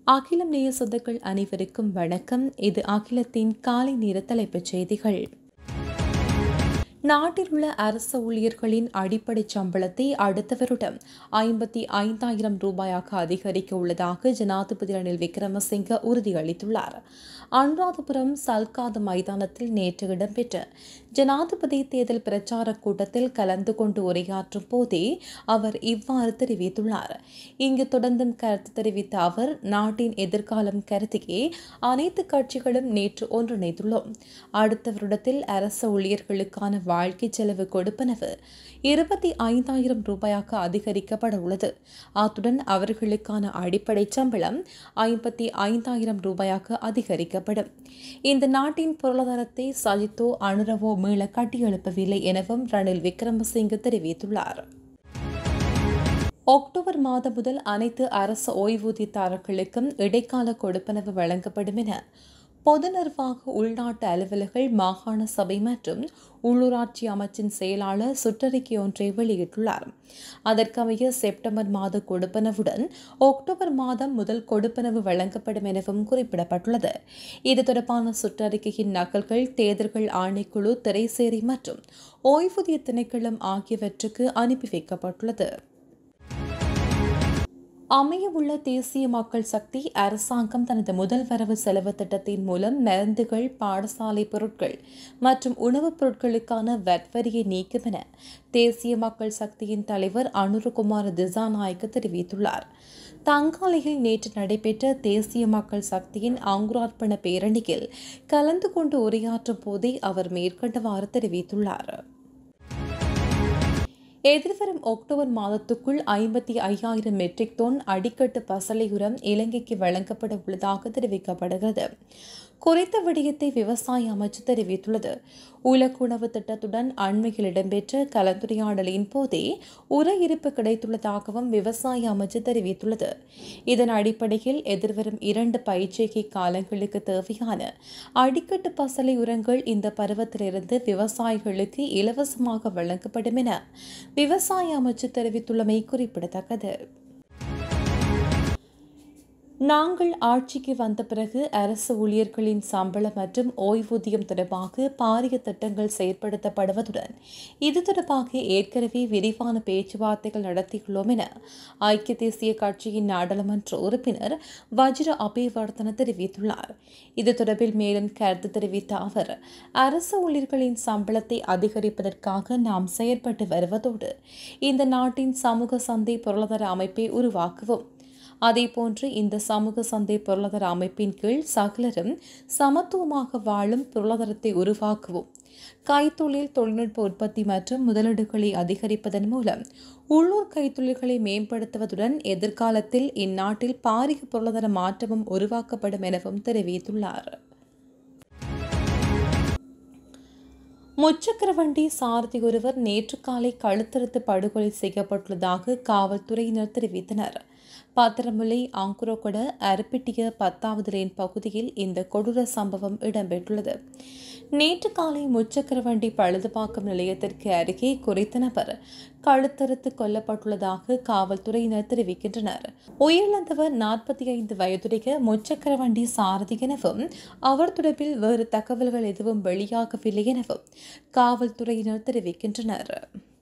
அகிலம் நேய சொந்தங்கள் அனைவருக்கும் வணக்கம் இது அகிலத்தின் காலை நேர தலைப்புச் செய்திகள் நாட்டில் உள்ள அரசு ஊழியர்களின் அடிப்படை சம்பளத்தை அடுத்த வருடம் ஐம்பத்தி ஐந்தாயிரம் ரூபாயாக அதிகரிக்க உள்ளதாக ஜனாதிபதி ரணில் விக்ரமசிங்க உறுதியளித்துள்ளார் அனுராதபுரம் சல்காத மைதானத்தில் நேற்று இடம்பெற்ற ஜனாதிபதி தேர்தல் பிரச்சார கூட்டத்தில் கலந்து கொண்டு உரையாற்றும் போதே அவர் இவ்வாறு தெரிவித்துள்ளார் இங்கு தொடர்ந்தும் கருத்து தெரிவித்த அவர் நாட்டின் எதிர்காலம் கருதியே அனைத்து கட்சிகளும் நேற்று ஒன்றிணைத்துள்ளோம் அடுத்த வருடத்தில் அரசு ஊழியர்களுக்கான வாழ்க்கை செலவு கொடுப்பனவு இருபத்தி ஐந்தாயிரம் ரூபாயாக அதிகரிக்கப்பட உள்ளது அத்துடன் அவர்களுக்கான அடிப்படை சம்பளம் ஐம்பத்தி ஐந்தாயிரம் ரூபாயாக அதிகரிக்கப்படும் இந்த நாட்டின் பொருளாதாரத்தை சஜித்தோ அனுரவோ மீள கட்டியெழுப்பவில்லை எனவும் ரணில் விக்ரமசிங்க தெரிவித்துள்ளார் அக்டோபர் மாதம் முதல் அனைத்து அரசு ஓய்வூதியதாரர்களுக்கும் இடைக்கால கொடுப்பனவு வழங்கப்படும் என பொது நிர்வாக உள்நாட்டு அலுவலர்கள் மாகாண சபை மற்றும் உள்ளூராட்சி அமைச்சின் செயலாளர் சுற்றறிக்கை ஒன்றை வெளியிட்டுள்ளார் அதற்கமைய செப்டம்பர் மாத கொடுப்பனவுடன் அக்டோபர் மாதம் முதல் கொடுப்பனவு வழங்கப்படும் எனவும் குறிப்பிடப்பட்டுள்ளது இது தொடர்பான சுற்றறிக்கையின் நகல்கள் தேர்தல்கள் ஆணைக்குழு திரைசேரி மற்றும் ஓய்வூதிய திணைக்களம் ஆகியவற்றுக்கு அனுப்பி வைக்கப்பட்டுள்ளது அமையவுள்ள தேசிய மக்கள் சக்தி அரசாங்கம் தனது முதல் வரவு செலவு திட்டத்தின் மூலம் மருந்துகள் பாடசாலை பொருட்கள் மற்றும் உணவுப் பொருட்களுக்கான வட்வரியை நீக்கும் என தேசிய மக்கள் சக்தியின் தலைவர் அனுரகுமார் திசாநாயக்க தெரிவித்துள்ளார் தங்காலையில் நேற்று நடைபெற்ற தேசிய மக்கள் சக்தியின் அங்குரார்ப்பண பேரணியில் கலந்து கொண்டு உரையாற்றும் போதே அவர் மேற்கண்டவாறு தெரிவித்துள்ளார் எதிர்வரும் அக்டோபர் மாதத்துக்குள் ஐம்பத்தி ஐயாயிரம் மெட்ரிக் டன் அடிக்கட்டு பசலை உரம் இலங்கைக்கு வழங்கப்பட உள்ளதாக தெரிவிக்கப்படுகிறது குறித்த விடயத்தை விவசாய அமைச்சு தெரிவித்துள்ளது உலக உணவு திட்டத்துடன் அண்மையில் இடம்பெற்ற கலந்துரையாடலின் போதே உர இருப்பு கிடைத்துள்ளதாகவும் விவசாய அமைச்சு தெரிவித்துள்ளது இதன் அடிப்படையில் எதிர்வரும் இரண்டு பயிற்சிகை காலங்களுக்கு தேவையான அடிக்கட்டு பசலை உரங்கள் இந்த பருவத்திலிருந்து விவசாயிகளுக்கு இலவசமாக வழங்கப்படும் என விவசாய அமைச்சு தெரிவித்துள்ளமை குறிப்பிடத்தக்கது நாங்கள் ஆட்சிக்கு வந்த பிறகு அரசு ஊழியர்களின் சம்பளம் மற்றும் ஓய்வூதியம் தொடர்பாக பாரிய திட்டங்கள் செயற்படுத்தப்படுவதுடன் இது தொடர்பாக ஏற்கனவே விரிவான பேச்சுவார்த்தைகள் நடத்தியுள்ளோம் என ஐக்கிய தேசிய கட்சியின் நாடாளுமன்ற உறுப்பினர் வஜ்ர அபேவர்தன தெரிவித்துள்ளார் இது தொடர்பில் மேலும் கருத்து தெரிவித்த அவர் அரசு ஊழியர்களின் சம்பளத்தை அதிகரிப்பதற்காக நாம் செயற்பட்டு வருவதோடு இந்த நாட்டின் சமூக சந்தை பொருளாதார அமைப்பை உருவாக்குவோம் அதேபோன்று இந்த சமூக சந்தை பொருளாதார அமைப்பின் கீழ் சகலரும் சமத்துவமாக வாழும் பொருளாதாரத்தை உருவாக்குவோம் கைத்தொழில் தொழில்நுட்ப உற்பத்தி மற்றும் முதலீடுகளை அதிகரிப்பதன் மூலம் உள்ளூர் கைத்தொழில்களை மேம்படுத்துவதுடன் எதிர்காலத்தில் இந்நாட்டில் பாரிய பொருளாதார மாற்றமும் உருவாக்கப்படும் எனவும் தெரிவித்துள்ளார் முச்சக்கரவண்டி சாரதி ஒருவர் நேற்று காலை கழுத்தறுத்து படுகொலை செய்யப்பட்டுள்ளதாக காவல்துறையினர் தெரிவித்தனர் பாத்திரமுலை ஆங்குரோகொட அருப்பிட்டிய பத்தாவது லேன் பகுதியில் இந்த கொடூர சம்பவம் இடம்பெற்றுள்ளது நேற்று காலை முச்சக்கரவண்டி பழுதுபாக்கம் நிலையத்திற்கு அருகே குறித்த நபர் கழுத்தறுத்து கொல்லப்பட்டுள்ளதாக காவல்துறையினர் தெரிவிக்கின்றனர் உயிரிழந்தவர் நாற்பத்தி ஐந்து வயதுடைய முச்சக்கரவண்டி சாரதி எனவும் அவர் தொடர்பில் வேறு தகவல்கள் எதுவும் வெளியாகவில்லை எனவும் காவல்துறையினர் தெரிவிக்கின்றனர்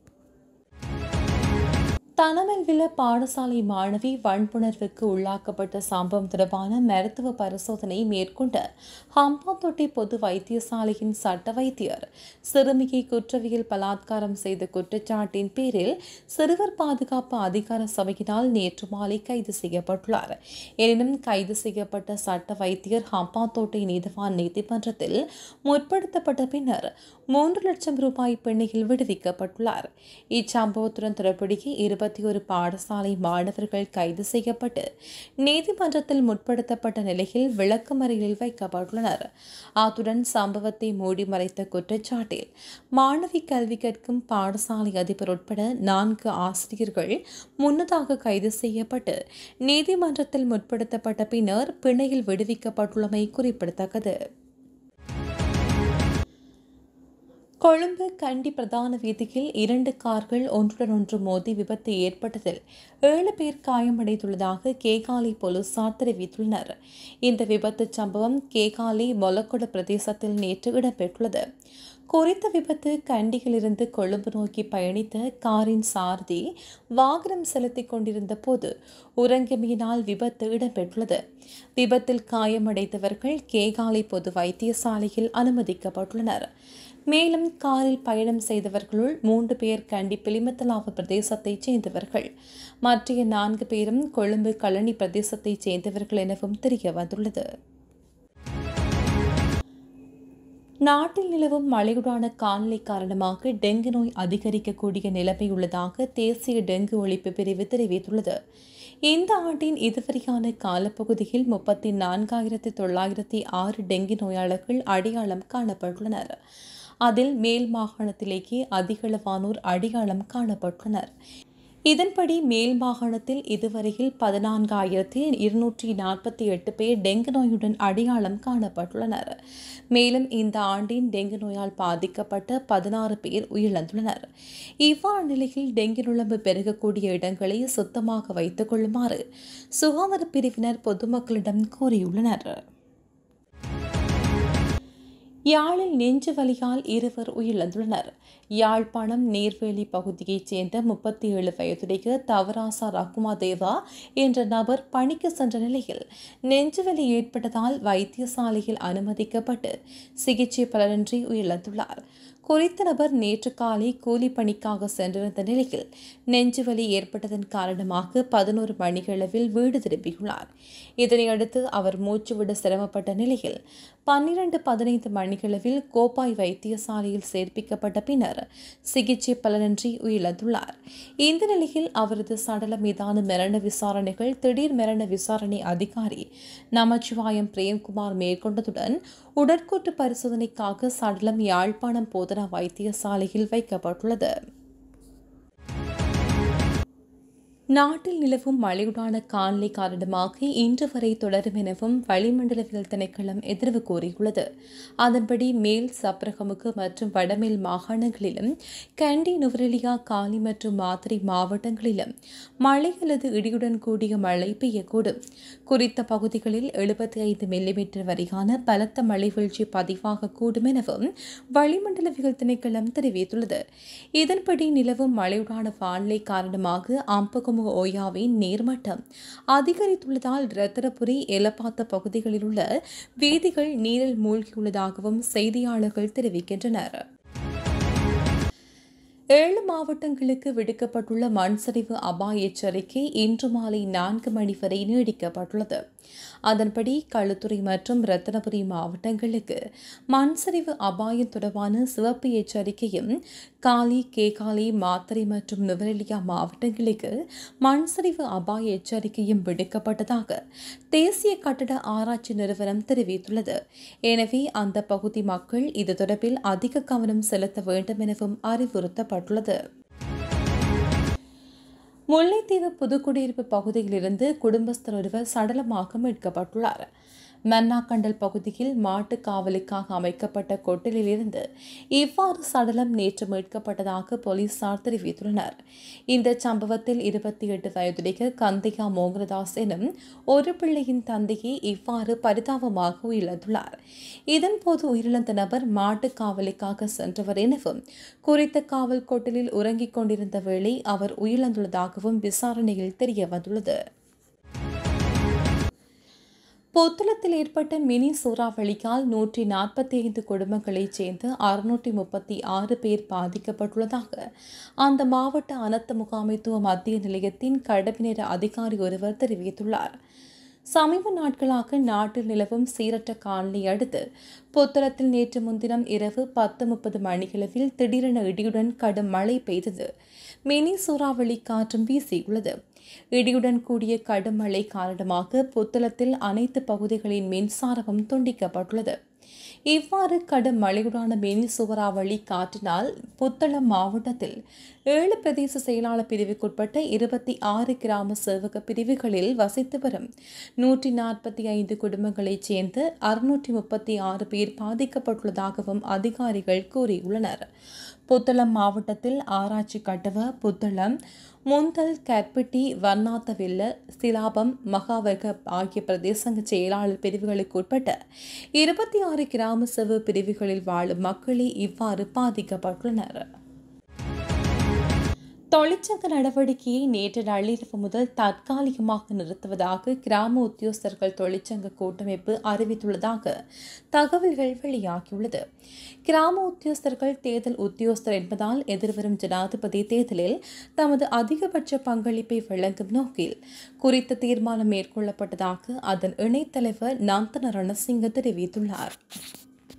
தனமெல்வில பாடசாலை மாணவி வன்புணர்வுக்கு உள்ளாக்கப்பட்ட சம்பவம் தொடர்பான மருத்துவ பரிசோதனை மேற்கொண்ட ஹம்பாந்தோட்டை பொது வைத்தியசாலையின் சட்ட வைத்தியர் சிறுமியை குற்றவியல் பலாத்காரம் செய்த குற்றச்சாட்டின் பேரில் சிறுவர் பாதுகாப்பு அதிகார சபையினால் நேற்று மாலை கைது செய்யப்பட்டுள்ளார் எனினும் கைது செய்யப்பட்ட சட்ட வைத்தியர் ஹம்பாந்தோட்டை நீதிவான் நீதிமன்றத்தில் முற்படுத்தப்பட்ட பின்னர் மூன்று லட்சம் ரூபாய் பிணையில் விடுவிக்கப்பட்டுள்ளார் இச்சம்பவத்துடன் தொடர்புடைய இருபத்தி ஒரு பாடசாலை மாணவர்கள் கைது செய்யப்பட்டு நீதிமன்றத்தில் முற்படுத்தப்பட்ட நிலையில் விளக்கமறையில் வைக்கப்பட்டுள்ளனர் அத்துடன் சம்பவத்தை மூடி மறைத்த குற்றச்சாட்டில் மாணவி கல்வி கற்கும் பாடசாலை அதிபர் உட்பட நான்கு ஆசிரியர்கள் முன்னதாக கைது செய்யப்பட்டு நீதிமன்றத்தில் முற்படுத்தப்பட்ட பின்னர் பிணையில் விடுவிக்கப்பட்டுள்ளமை குறிப்பிடத்தக்கது கொழும்பு கண்டி பிரதான வீதியில் இரண்டு கார்கள் ஒன்றுடன் ஒன்று மோதி விபத்து ஏற்பட்டதில் ஏழு பேர் காயமடைந்துள்ளதாக கேகாலி போலீசார் தெரிவித்துள்ளனர் இந்த விபத்து சம்பவம் கேகாலி மொலக்கொட பிரதேசத்தில் நேற்று இடம்பெற்றுள்ளது குறித்த விபத்து கண்டியிலிருந்து கொழும்பு நோக்கி பயணித்த காரின் சாரதி வாகனம் செலுத்திக் கொண்டிருந்த போது உறங்கியமையினால் விபத்து இடம்பெற்றுள்ளது விபத்தில் காயமடைந்தவர்கள் கேகாலை பொது வைத்தியசாலையில் அனுமதிக்கப்பட்டுள்ளனர் மேலும் காரில் பயணம் செய்தவர்களுள் மூன்று பேர் கண்டி பிலிமத்தலாவு பிரதேசத்தைச் சேர்ந்தவர்கள் மற்ற நான்கு பேரும் கொழும்பு கழனி பிரதேசத்தைச் சேர்ந்தவர்கள் எனவும் தெரிய வந்துள்ளது நாட்டில் நிலவும் மழையுடான காலநிலை காரணமாக டெங்கு நோய் அதிகரிக்கக்கூடிய நிலைமை உள்ளதாக தேசிய டெங்கு ஒழிப்பு பிரிவு தெரிவித்துள்ளது இந்த ஆண்டின் இதுவரையான காலப்பகுதியில் முப்பத்தி நான்காயிரத்தி தொள்ளாயிரத்தி ஆறு டெங்கு நோயாளர்கள் அடையாளம் காணப்பட்டுள்ளனர் அதில் மேல் மாகாணத்திலேயே அதிகளவானோர் அடையாளம் காணப்பட்டுள்ளனர் இதன்படி மேல் மாகாணத்தில் இதுவரையில் பதினான்காயிரத்தி இருநூற்றி நாற்பத்தி எட்டு பேர் டெங்கு நோயுடன் அடையாளம் காணப்பட்டுள்ளனர் மேலும் இந்த ஆண்டின் டெங்கு நோயால் பாதிக்கப்பட்ட பதினாறு பேர் உயிரிழந்துள்ளனர் இவ்வாறு நிலையில் டெங்கு நுழம்பு பெருகக்கூடிய இடங்களை சுத்தமாக வைத்துக் கொள்ளுமாறு சுகாதார பிரிவினர் பொதுமக்களிடம் கோரியுள்ளனர் யாழில் நெஞ்சு வலியால் இருவர் உயிரிழந்துள்ளனர் யாழ்ப்பாணம் நேர்வேலி பகுதியைச் சேர்ந்த முப்பத்தி ஏழு வயதுடைய தவராசா ரகுமா தேவா என்ற நபர் பணிக்கு சென்ற நிலையில் நெஞ்சுவலி ஏற்பட்டதால் வைத்தியசாலையில் அனுமதிக்கப்பட்டு சிகிச்சை பலனின்றி உயிரிழந்துள்ளார் குறித்த நபர் நேற்று காலை கூலி பணிக்காக சென்றிருந்த நிலையில் நெஞ்சுவலி ஏற்பட்டதன் காரணமாக பதினோரு மணிகளவில் வீடு திரும்பியுள்ளார் இதனையடுத்து அவர் மூச்சுவிட சிரமப்பட்ட நிலையில் பன்னிரண்டு பதினைந்து மணிகளவில் கோப்பாய் வைத்தியசாலையில் சேர்ப்பிக்கப்பட்ட பின்னர் சிகிச்சை பலனின்றி உயிரிழந்துள்ளார் இந்த நிலையில் அவரது சடலம் மீதான மரண விசாரணைகள் திடீர் மரண விசாரணை அதிகாரி நமச்சிவாயம் பிரேம்குமார் மேற்கொண்டதுடன் உடற்கூட்டு பரிசோதனைக்காக சடலம் யாழ்ப்பாணம் போதனா வைத்தியசாலையில் வைக்கப்பட்டுள்ளது நாட்டில் நிலவும் மழையுடான காலநிலை காரணமாக இன்று வரை தொடரும் எனவும் வளிமண்டலவியல் திணைக்களம் எதிர்வு கூறியுள்ளது அதன்படி மேல் சப்ரகமுக்கு மற்றும் வடமேல் மாகாணங்களிலும் கண்டி நுவரெலியா காலி மற்றும் மாத்திரை மாவட்டங்களிலும் மழை அல்லது இடியுடன் கூடிய மழை பெய்யக்கூடும் குறித்த பகுதிகளில் எழுபத்தி ஐந்து மில்லிமீட்டர் வரையான பலத்த மழை வீழ்ச்சி பதிவாகக்கூடும் எனவும் வளிமண்டலவியல் திணைக்களம் தெரிவித்துள்ளது இதன்படி நிலவும் மழையுடான வானிலை காரணமாக அம்பகமு ஓயாவின் நீர்மட்டம் அதிகரித்துள்ளதால் ரத்தினபுரி எலப்பாத்த பகுதிகளில் உள்ள வீதிகள் நீரில் மூழ்கியுள்ளதாகவும் செய்தியாளர்கள் தெரிவிக்கின்றனர் ஏழு மாவட்டங்களுக்கு விடுக்கப்பட்டுள்ள மண்சரிவு அபாய எச்சரிக்கை இன்று மாலை நான்கு மணி வரை நீடிக்கப்பட்டுள்ளது அதன்படி களுத்துறை மற்றும் ரத்தினபுரி மாவட்டங்களுக்கு மண்சரிவு அபாயம் தொடர்பான சிவப்பு எச்சரிக்கையும் காலி கேகாலி மாத்தறை மற்றும் நுவரெலியா மாவட்டங்களுக்கு மண்சரிவு அபாய எச்சரிக்கையும் விடுக்கப்பட்டதாக தேசிய கட்டட ஆராய்ச்சி நிறுவனம் தெரிவித்துள்ளது எனவே அந்த பகுதி மக்கள் இது தொடர்பில் அதிக கவனம் செலுத்த வேண்டும் எனவும் அறிவுறுத்தப்பட்டுள்ளது முல்லைத்தீவு புதுக்குடியிருப்பு பகுதியிலிருந்து குடும்பஸ்தர் ஒருவர் சடலமாக மீட்கப்பட்டுள்ளார் மன்னாக்கண்டல் பகுதியில் மாட்டு காவலுக்காக அமைக்கப்பட்ட கொட்டிலிருந்து இவ்வாறு சடலம் நேற்று மீட்கப்பட்டதாக போலீசார் தெரிவித்துள்ளனர் இந்த சம்பவத்தில் இருபத்தி எட்டு வயதுடைய கந்தையா மோகனதாஸ் எனும் ஒரு பிள்ளையின் தந்தையை இவ்வாறு பரிதாபமாக உயிரிழந்துள்ளார் இதன்போது உயிரிழந்த நபர் மாட்டு காவலுக்காக சென்றவர் எனவும் குறித்த காவல் கொட்டிலில் உறங்கிக் கொண்டிருந்த வேளை அவர் உயிரிழந்துள்ளதாகவும் விசாரணையில் தெரிய வந்துள்ளது புத்தளத்தில் ஏற்பட்ட மினி சூறாவளியால் நூற்றி நாற்பத்தி ஐந்து குடும்பங்களைச் சேர்ந்து அறுநூற்றி முப்பத்தி ஆறு பேர் பாதிக்கப்பட்டுள்ளதாக அந்த மாவட்ட அனர்த்த முகாமைத்துவ மத்திய நிலையத்தின் கடமைநேர அதிகாரி ஒருவர் தெரிவித்துள்ளார் சமீப நாட்களாக நாட்டில் நிலவும் சீரற்ற காலநிலை அடுத்து புத்தளத்தில் நேற்று முன்தினம் இரவு பத்து முப்பது மணிகளவில் திடீரென இடியுடன் கடும் மழை பெய்தது மினி சூறாவளி காற்றும் வீசியுள்ளது இடியுடன் கூடிய கடும் மழை காரணமாக புத்தளத்தில் அனைத்து பகுதிகளின் மின்சாரமும் துண்டிக்கப்பட்டுள்ளது இவ்வாறு கடும் மழையுடான மினி சூறாவளி காற்றினால் புத்தளம் மாவட்டத்தில் ஏழு பிரதேச செயலாளர் பிரிவுக்குட்பட்ட இருபத்தி ஆறு கிராம சேவக பிரிவுகளில் வசித்து வரும் நூற்றி நாற்பத்தி ஐந்து குடும்பங்களைச் சேர்ந்து அறுநூற்றி முப்பத்தி ஆறு பேர் பாதிக்கப்பட்டுள்ளதாகவும் அதிகாரிகள் கூறியுள்ளனர் புத்தளம் மாவட்டத்தில் ஆராய்ச்சி கட்டவ புத்தளம் முந்தல் கற்பிட்டி வர்ணாத்தவில்ல சிலாபம் மகாவர்க ஆகிய பிரதேசங்க செயலாளர் பிரிவுகளுக்கு உட்பட்ட இருபத்தி ஆறு கிராம சேவை பிரிவுகளில் வாழும் மக்களே இவ்வாறு பாதிக்கப்பட்டுள்ளனர் தொழிற்சங்க நடவடிக்கையை நேற்று நள்ளிரவு முதல் தற்காலிகமாக நிறுத்துவதாக கிராம உத்தியோகஸ்தர்கள் தொழிற்சங்க கூட்டமைப்பு அறிவித்துள்ளதாக தகவல்கள் வெளியாகியுள்ளது கிராம உத்தியோகஸ்தர்கள் தேர்தல் உத்தியோகஸ்தர் என்பதால் எதிர்வரும் ஜனாதிபதி தேர்தலில் தமது அதிகபட்ச பங்களிப்பை வழங்கும் நோக்கில் குறித்த தீர்மானம் மேற்கொள்ளப்பட்டதாக அதன் இணைத்தலைவர் நந்தன ரணசிங்க தெரிவித்துள்ளார்